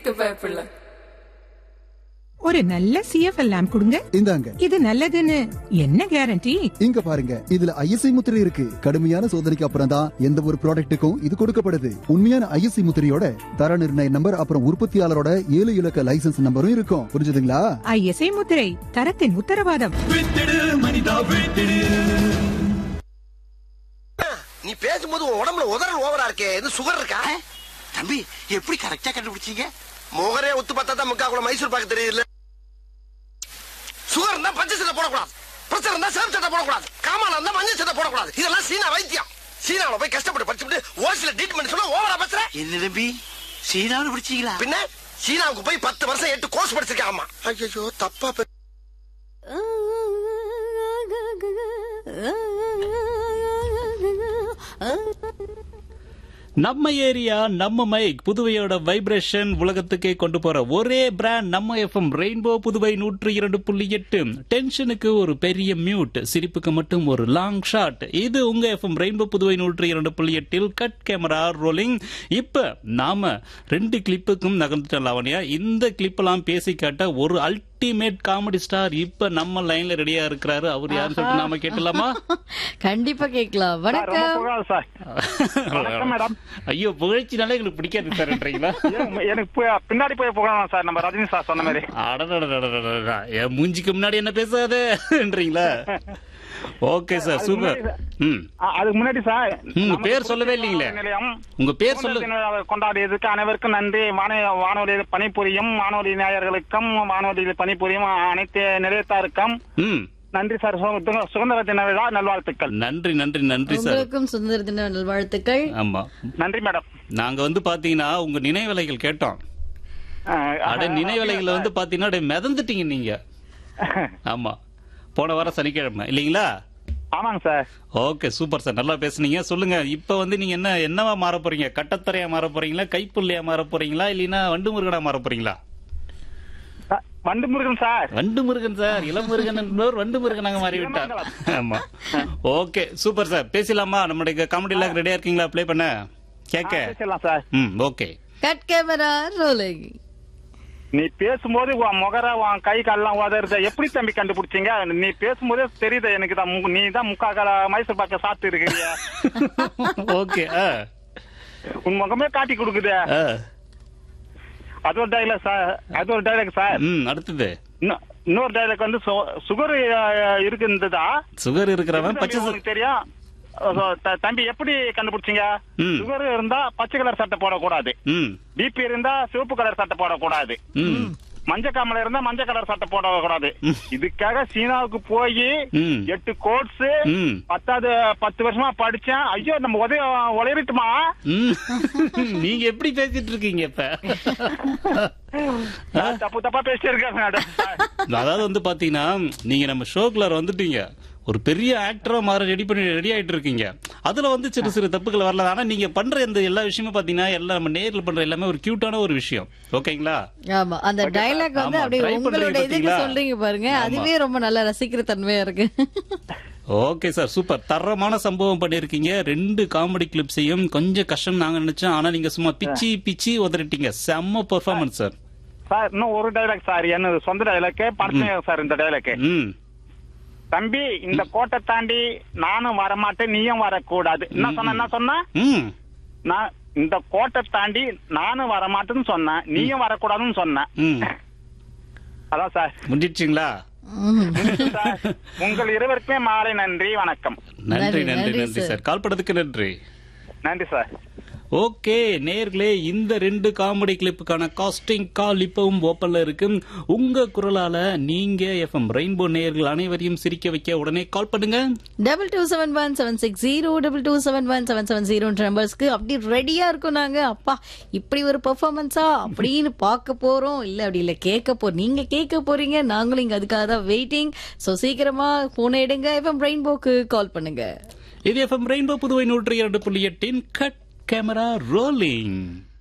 இதுக்கு பயப்படல ஒரு நல்ல சிஎஃப்எல் லேம்ப் கொடுங்க இந்தாங்க இது நல்லதுன்னு என்ன கேரண்டி இங்க பாருங்க இதுல ஐஎஸ்ஐ முத்திரை இருக்கு கடுமையான சோதனைக்கு அப்புறம் தான் எந்த ஒரு ப்ராடக்ட்டுக்கும் இது கொடுக்கப்படுது உண்மையான ஐஎஸ்ஐ முத்திரையோட தர நிர்ணய நம்பர் அப்புறம் உற்பத்தியாளரோட ஏழு இலக்க லைசென்ஸ் நம்பரும் இருக்கும் புரிஞ்சுதுங்களா ஐஎஸ்ஐ முத்திரை தரத்தின் உத்தரவாதம் நீ பேசும்போது உன் உடம்புல உதறல் ஓவரா இருக்கே எது சுகர் இருக்கா தம்பி எப்படி கரெக்டா கண்டுபிடிச்சீங்க முகரே ஒத்து பார்த்தா தான் முக்கா கூட மைசூர் பாக்க தெரியுதுல்ல சுகர் இருந்தா பச்சை சட்டை போடக்கூடாது பிரச்சனை இருந்தா சேம் சட்டை போடக்கூடாது காமால இருந்தா மஞ்சள் சட்டை போடக்கூடாது இதெல்லாம் சீனா வைத்தியம் சீனாவுல போய் கஷ்டப்பட்டு படிச்சுட்டு ஓசில ட்ரீட்மெண்ட் சொன்னா ஓவரா பேசுற என்ன தம்பி சீனாவில் பிடிச்சீங்களா பின்ன சீனாவுக்கு போய் பத்து வருஷம் எட்டு கோர்ஸ் படிச்சிருக்கேன் ஆமா ஐயோ தப்பா பே- நம்ம ஏரியா நம்ம மைக் புதுவையோட வைப்ரேஷன் உலகத்துக்கே கொண்டு போற ஒரே பிராண்ட் நம்ம எஃப்எம் ரெயின்போ புதுவை நூற்றி இரண்டு புள்ளி எட்டு டென்ஷனுக்கு ஒரு பெரிய மியூட் சிரிப்புக்கு மட்டும் ஒரு லாங் ஷாட் இது உங்க எஃப்எம் ரெயின்போ புதுவை நூற்றி இரண்டு புள்ளி எட்டில் கட் கேமரா ரோலிங் இப்ப நாம ரெண்டு கிளிப்புக்கும் நகர்ந்துட்டோம் லாவணியா இந்த கிளிப்பெல்லாம் பேசி காட்ட ஒரு அல்டிமேட் காமெடி ஸ்டார் இப்ப நம்ம லைன்ல ரெடியா இருக்கிறாரு அவர் யாருன்னு சொல்லிட்டு நாம கேட்டலாமா கண்டிப்பா கேட்கலாம் ரொம்ப வணக்கம் புகழ் சார் வணக்கம் மேடம் ஐயோ புகழ்ச்சினாலே எங்களுக்கு பிடிக்காது சார்ன்றீங்களா ஏன் எனக்கு பு- பின்னாடி போய் புகழலாம் சார் நம்ம ரஜினி சார் சொன்ன மாதிரி அடடடடடடடா. என் மூஞ்சிக்கு முன்னாடி என்ன பேசாதேன்றீங்களா ஓகே சார் சூப்பர் ம் அ- அதுக்கு முன்னாடி சார் உங்க நம்ம பேர் சொல்லவே இல்லீங்களே. நிலையம் உங்க பேர் சுதந்திர சொல்லு தின விழாவை கொண்டாடியதுக்கு அனைவருக்கும் நன்றி வான வானொலியில் பணிபுரியும் வானொலி நேயர்களுக்கும் வானொலியில் பணிபுரியும் அனைத்து நிலையத்தாருக்கும் ம் நன்றி சார் சு- சுதந்திர தின விழா நல்வாழ்த்துக்கள் நன்றி நன்றி நன்றி சார் உங்களுக்கும் சுதந்திர தின நல்வாழ்த்துக்கள் ஆமா நன்றி மேடம் நாங்க வந்து பாத்தீங்கன்னா உங்க நினைவலைகள் கேட்டோம் அஹ், அட நினைவலைகள்ல வந்து பாத்தீங்கன்னா அப்படியே மிதந்துட்டீங்க நீங்க ஆமா போன வாரம் சனிக்கிழமை இல்லீங்களா ஆமாங்க சார் ஓகே சூப்பர் சார் நல்லா பேசுனீங்க சொல்லுங்க இப்ப வந்து நீங்க என்ன என்னவா மாற போறீங்க கட்டத்தரையா மாற போறீங்களா கைப்புள்ளையா மாற போறீங்களா இல்லைன்னா வண்டு முருகனா மாற போறீங்களா அ, வண்டு முருகன் சார் வண்டு முருகன் சார் இளம் முருகன் என்பவர் வண்டு முருகனாக மாறிவிட்டார் ஆமா ஓகே சூப்பர் சார் பேசலாமா நம்மளுடைய காமெடி எல்லாம் ரெடியா இருக்கீங்களா ப்ளே பண்ண கேட்க பேசலாம் சார் ம் ஓகே கட் கேமரா ரோலிங் நீ பேசும்போது உன் முகர உன் கை கால்லாம் உதறது எப்படி தம்பி கண்டுபிடிச்சீங்க நீ பேசும்போதே தெரியுது எனக்கு தான் மு- நீ தான் முக்கா கால மைசூர் பாக்க சாப்பிட்டு இருக்கிறிய ஓகே ஆ உன் முகமே காட்டி கொடுக்குது ஆ. அது ஒரு டைலாக் சார் அது ஒரு டைலாக் சார் ம் அடுத்தது இன்னொ- இன்னொரு டைலாக் வந்து சுகர் இருக்குன்றதா சுகர் இருக்கிறவன் பச்சை ச- உங்களுக்கு தெரியும் அஹ் த- தம்பி எப்படி கண்டுபிடிச்சீங்க ம். சுகர் இருந்தா பச்சை கலர் சட்டை போடக்கூடாது ம் பிபி இருந்தா சிவப்பு கலர் சட்டை போடக்கூடாது ம் மஞ்சள் காமல இருந்தா மஞ்சள் கலர் சட்டை போடக்கூடாது ம். இதுக்காக சீனாவுக்கு போய் ம். எட்டு கோர்ஸ் ம் பத்தாவது பத்து வருஷமா படிச்சேன் ஐயோ நம்ம உதவி உழையட்டுமா ம். நீங்க எப்படி பேசிட்டு இருக்கீங்க இப்ப தப்பு தப்பா பேசிட்டு இருக்கேன் மேடம் அதாவது வந்து பாத்தீங்கன்னா நீங்க நம்ம ஷோக்குள்ள வந்துட்டீங்க ஒரு பெரிய ஆக்டரா மாற ரெடி பண்ணி ரெடி ஆயிட்டு இருக்கீங்க அதுல வந்து சிறு சிறு தப்புகள் வரல ஆனா நீங்க பண்ற இந்த எல்லா விஷயமும் பாத்தீங்கன்னா எல்லாம் நம்ம நேர்ல பண்ற எல்லாமே ஒரு கியூட்டான ஒரு விஷயம் ஓகேங்களா ஆமா அந்த டைலாக் வந்து ஆமா, அப்படியே try உங்களோட பண்றீங்க இதுக்கு பாத்தீங்களா? சொல்றீங்க பாருங்க ஆமா. அதுவே ரொம்ப நல்லா ரசிக்கிற தன்மையா இருக்கு ஓகே சார் சூப்பர் தரமான சம்பவம் பண்ணிருக்கீங்க ரெண்டு காமெடி கிளிப்ஸையும் கொஞ்சம் கஷ்டம் நாங்க நினைச்சோம் ஆனா நீங்க சும்மா பிச்சி பிச்சி உதறிட்டீங்க செம்ம பெர்ஃபார்மன்ஸ் சார் சார் இன்னும் ஒரு டைலாக் சார் என்ன சொந்த டைலாக் படத்துல சார் இந்த டைலாக் ம் தம்பி இந்த கோட்டை தாண்டி நானும் வரமாட்டேன் நீயும் வரக்கூடாது என்ன சொன்ன என்ன சொன்ன ம் நான் இந்த கோட்டை தாண்டி நானும் வரமாட்டேன்னு சொன்னேன் நீயும் வரக்கூடாதுன்னு சொன்னேன் ம் அதான் சார் முடிச்சிங்களா சார், உங்கள் இருவருக்குமே மாலை நன்றி வணக்கம் நன்றி நன்றி, நன்றி நன்றி, நன்றி சார். சார் கால் பண்ணதுக்கு நன்றி நன்றி சார் ஓகே நேர்களே இந்த ரெண்டு காமெடி கிளிப்புக்கான காஸ்டிங் கால் இப்பவும் ஓப்பன்ல இருக்கு உங்க குரலால நீங்க எஃப்எம் ரெயின்போ நேயர்கள் அனைவரையும் சிரிக்க வைக்க உடனே கால் பண்ணுங்க double two seven one seven six zero double two seven one seven seven ஜீரோன்ற நம்பர்ஸ்க்கு அப்படி ரெடியா இருக்கும் நாங்க அப்பா இப்படி ஒரு பெர்ஃபார்மன்ஸா அப்படின்னு பார்க்க போறோம் இல்ல அப்படி இல்ல கேட்க போ நீங்க கேட்க போறீங்க நாங்களும் இங்க அதுக்காக தான் வெயிட்டிங் சோ சீக்கிரமா போன் எடுங்க எஃப்எம் ரெயின்போக்கு கால் பண்ணுங்க இது எஃப்எம் ரெயின்போ புதுவை நூற்றி இரண்டு புள்ளி எட்டின் கட் கேமரா ரோலிங்